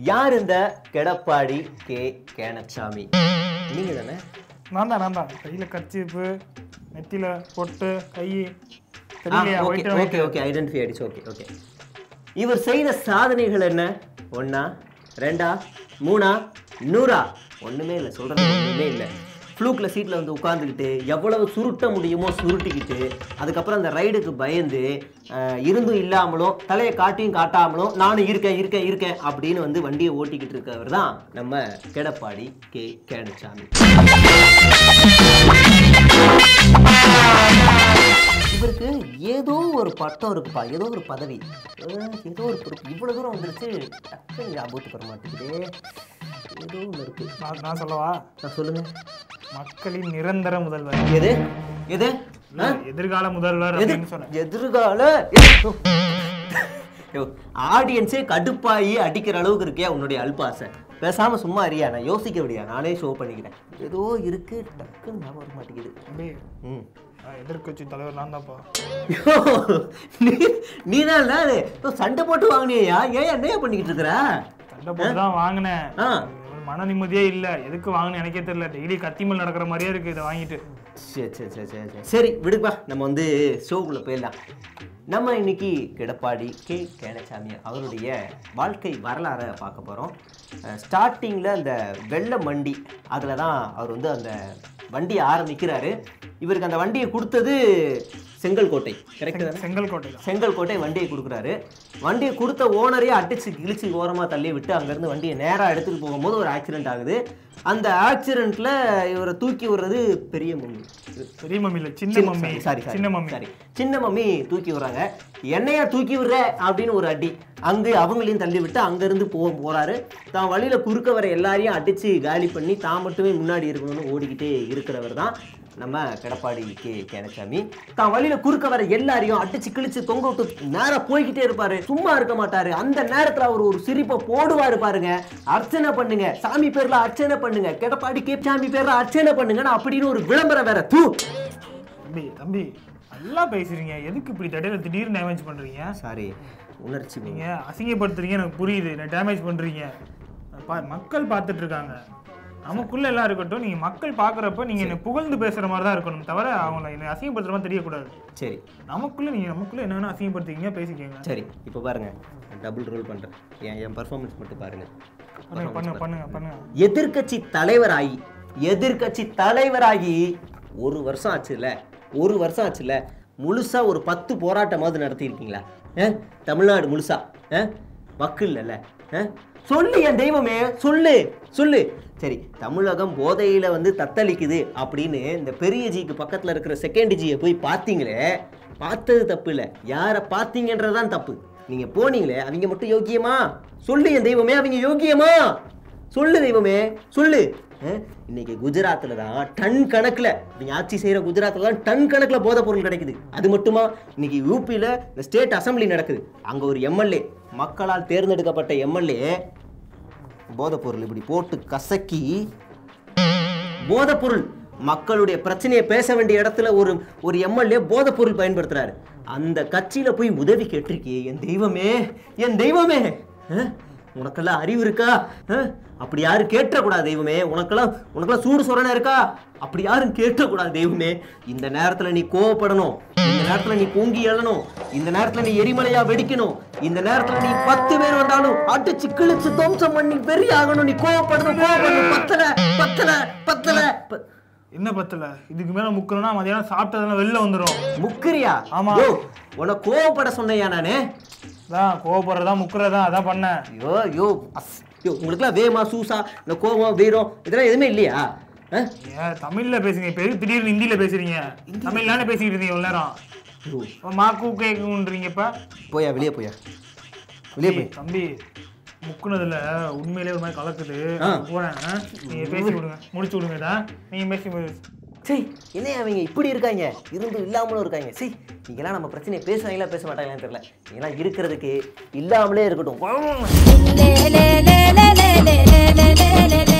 யார் இந்த கெடப்பாடி கே கேனச்சாமி நீங்க தானே நான் தான் நான் தான் கையில் கர்ச்சீப்பு நெத்தியில் பொட்டு கை தெரியலையா okay white okay okay identify ஆயிடுச்சு ஓகே ஓகே இவர் செய்த சாதனைகள் என்ன ஒண்ணா ரெண்டா மூணா நூறா ஒண்ணுமே இல்லை சொல்றது ஒண்ணுமே இல்லை ஃப்ளூக்கில் சீட்டில் வந்து உட்காந்துக்கிட்டு எவ்வளவு சுருட்ட முடியுமோ சுருட்டிக்கிட்டு அதுக்கப்புறம் அந்த ரைடுக்கு பயந்து அஹ், இருந்தும் இல்லாமலும் தலையை காட்டியும் காட்டாமலும் நானும் இருக்கேன் இருக்கேன் இருக்கேன் அப்படின்னு வந்து வண்டியை ஓட்டிக்கிட்டு இருக்கவர் தான் நம்ம கெடப்பாடி கே கேணச்சாமி இவருக்கு ஏதோ ஒரு பட்டம் இருக்குப்பா ஏதோ ஒரு பதவி அஹ் ஏதோ ஒரு பொறுப்பு இவ்வளவு தூரம் வந்துருச்சு டக்கு ஞாபகத்துக்கு வர மாட்டேங்குதே ஏதோ ஒன்று இருக்கு நான் நான் சொல்லவா நான் சொல்லுங்க மக்களின் நிரந்தர முதல்வர் எது எது இல்ல, எதிர்கால முதல்வர் எது அப்படின்னு சொன்னேன் எதிர்கால ஆடியன்ஸே கடுப்பாகி அடிக்கிற அளவுக்கு இருக்கே உன்னுடைய அல்பாசை பேசாம சும்மா அறியா நான் யோசிக்க விடியா நானே ஷோ பண்ணிக்கிறேன் ஏதோ இருக்கு டக்குன்னு ஞாபகம் வர மாட்டேங்குது தம்பி ம் நான் எதிர்க்கட்சி தலைவர் நான் தான்ப்பா ஐயோ, நீ நீ தான் சண்டை போட்டு வாங்கினியா ஏன் என்னையா பண்ணிக்கிட்டு இருக்கிற சண்டை போட்டு தான் வாங்கினேன் ஆ ஒரு மன நிம்மதியே இல்ல எதுக்கு வாங்கினேன் எனக்கே தெரியல டெய்லி கத்திமல் நடக்கிற மாதிரியே இருக்கு இதை வாங்கிட்டு சரி சரி சரி சரி சரி சரி விடுப்பா நம்ம வந்து ஷோக்குள்ளே போயிடலாம் நம்ம இன்னைக்கு கிடப்பாடி கே கேனசாமி அவருடைய வாழ்க்கை வரலாறை பார்க்க போகிறோம் ஸ்டார்டிங்கில் அந்த வெள்ளை மண்டி அதில் தான் அவர் வந்து அந்த வண்டியை ஆரம்பிக்கிறாரு இவருக்கு அந்த வண்டியை கொடுத்தது செங்கல்கோட்டை கரெக்டு தானே செங்கல்கோட்டை தான் செங்கல்கோட்டை வண்டியை கொடுக்குறாரு வண்டியை கொடுத்த ஓனரையே அடிச்சு கிழிச்சு ஓரமாக தள்ளி விட்டு அங்கேருந்து வண்டியை நேராக எடுத்துகிட்டு போகும்போது ஒரு ஆக்சிடென்ட் ஆகுது அந்த ஆக்சிடெண்ட்டில் இவரை தூக்கி விடுறது பெரிய மம்மி பெரிய மம்மி இல்ல சின்ன சின்ன- மம்மி சாரி சாரி சின்ன மம்மி சாரி சின்ன மம்மி தூக்கி விடுறாங்க என்னையா தூக்கி விடுற அப்படின்னு ஒரு அடி அங்கே அவங்களையும் தள்ளி விட்டு அங்கேருந்து போ போகிறாரு தான் வழியில் குறுக்க வர எல்லாரையும் அடித்து காலி பண்ணி தான் மட்டுமே முன்னாடி இருக்கணும்னு ஓடிக்கிட்டே இருக்கிறவர் தான் நம்ம கடப்பாடி கே கேனசாமி தான் வழியில குறுக்க வர எல்லாரையும் அடிச்சு கிழிச்சு தொங்க விட்டு நேரா போய்கிட்டே இருப்பாரு சும்மா இருக்க மாட்டாரு அந்த நேரத்துல அவர் ஒரு சிரிப்பை போடுவாரு பாருங்க அர்ச்சனை பண்ணுங்க சாமி பேர்ல அர்ச்சனை பண்ணுங்க கடப்பாடி கே சாமி பேர்ல அர்ச்சனை பண்ணுங்கன்னு அப்படின்னு ஒரு விளம்பரம் வேற தூ தம்பி தம்பி நல்லா பேசுறீங்க எதுக்கு இப்படி தடையில திடீர்னு டேமேஜ் பண்றீங்க சாரி உணர்ச்சி நீங்க நீங்க அசிங்கப்படுத்துறீங்க எனக்கு புரியுது நான் டேமேஜ் பண்றீங்க பா- மக்கள் பார்த்துட்டு இருக்காங்க நமக்குள்ள எல்லாம் இருக்கட்டும் நீங்க மக்கள் பாக்குறப்ப நீங்க என்ன புகழ்ந்து பேசுற மாதிரி தான் இருக்கணும் தவிர அவங்கள என்ன அசிங்கப்படுத்துற மாதிரி தெரியக்கூடாது சரி நமக்குள்ள நீங்க நமக்குள்ள என்ன வேணா அசிங்கப்படுத்திக்கிங்க பேசிக்கங்க சரி இப்போ பாருங்க டபுள் ரோல் பண்றேன் என் என் பர்ஃபார்மன்ஸ் மட்டும் பாருங்க பண்ணுங்க பண்ணுங்க பண்ணுங்க பண்ணுங்க எதிர்க்கட்சி தலைவராகி எதிர்க்கட்சி தலைவராகி ஒரு வருஷம் ஆச்சுல்ல ஒரு வருஷம் ஆச்சுல்ல முழுசா ஒரு பத்து போராட்டமாவது நடத்தியிருக்கீங்களா அஹ்? தமிழ்நாடு முழுசா அஹ்? வக்கு இல்லைல்ல அஹ்? சொல்லு என் தெய்வமே சொல்லு சொல்லு சரி தமிழகம் போதையில வந்து தத்தளிக்குது அப்படின்னு இந்த பெரிய ஜிக்கு பக்கத்துல இருக்கிற செகண்ட் ஜியை போய் பார்த்தீங்களே பார்த்தது தப்பு இல்லை யாரை பார்த்தீங்கன்றதுதான் தப்பு நீங்க போனீங்களே அவங்க மட்டும் யோக்கியமா சொல்லு என் தெய்வமே அவங்க யோக்கியமா சொல்லு தெய்வமே சொல்லு அஹ், இன்னைக்கு குஜராத்தில் தான் டன் கணக்கில் இவங்க ஆட்சி செய்கிற குஜராத்தில் தான் டன் கணக்கில் போதைப் பொருள் கிடைக்குது அது மட்டுமா இன்னைக்கு யூபியில் இந்த ஸ்டேட் அசம்பிளி நடக்குது அங்கே ஒரு எம்எல்ஏ மக்களால் தேர்ந்தெடுக்கப்பட்ட எம்எல்ஏ போதைப் பொருள் இப்படி போட்டு கசக்கி போதைப்பொருள் மக்களுடைய பிரச்சனையை பேச வேண்டிய இடத்துல ஒரு ஒரு எம்எல்ஏ போதைப்பொருள் பயன்படுத்துறாரு அந்த கட்சியில போய் உதவி கேட்டிருக்கியே என் தெய்வமே என் தெய்வமே அஹ்? உனக்கெல்லாம் அறிவு இருக்கா அஹ்? அப்படி யாரும் கேட்டக்கூடாது தெய்வமே உனக்கெல்லாம் உனக்கெல்லாம் சூடு சொரணை இருக்கா அப்படி யாரும் கேட்டக்கூடாது தெய்வமே இந்த நேரத்துல நீ கோவப்படணும் இந்த நேரத்துல நீ பொங்கி எழணும் இந்த நேரத்துல நீ எரிமலையா வெடிக்கணும் இந்த நேரத்துல நீ பத்து பேர் வந்தாலும் அடிச்சு கிழிச்சு துவம்சம் பண்ணி பெரிய ஆகணும் நீ கோவப்படணும் கோவப்படணும் பத்தல பத்தல பத்தல ப- என்ன பத்தல இதுக்கு மேல முக்கணும்னா மதியானம் சாப்பிட்டதெல்லாம் வெளில வந்துடும் முக்கிரியா ஆமா. யோ உன கோவப்பட சொன்னையா நானு அதான் கோவப்படுறதா முக்குறதா அதான் பண்ணேன் ஐயோ யோ அஸ் யோ உங்களுக்குலாம் வேமா சூசா இந்த கோவம் வீரம் இதெல்லாம் எதுவுமே இல்லையா அஹ்? ஏன் தமிழ்ல பேசுங்க இப்ப எதுக்கு திடீர்னு ஹிந்தில பேசுறீங்க தமிழ்லானே பேசிக்கிட்டு இருந்தீங்க இவ்வளவு நேரம் யோ, இப்ப மா கூ கேக்குன்றீங்க இப்ப போயா வெளியே போயா வெளியே போய் ஏய், தம்பி முக்குனதுல உண்மையிலே ஒரு மாதிரி கலக்குது ஆ. போறேன் ஆ? நீங்க பேசி விடுங்க முடிச்சு விடுங்க இதை நீங்க பேசி விடு. சரி என்ன அவங்க இப்படி இருக்காங்க இருந்து இல்லாமலும் இருக்காங்க சரி நீங்களாம் நம்ம பிரச்சனையை பேசுவாங்களா பேச மாட்டாங்களான்னு தெரியல நீங்களாம் இருக்கிறதுக்கு இல்லாமலே இருக்கட்டும் le le le le le le le le le le le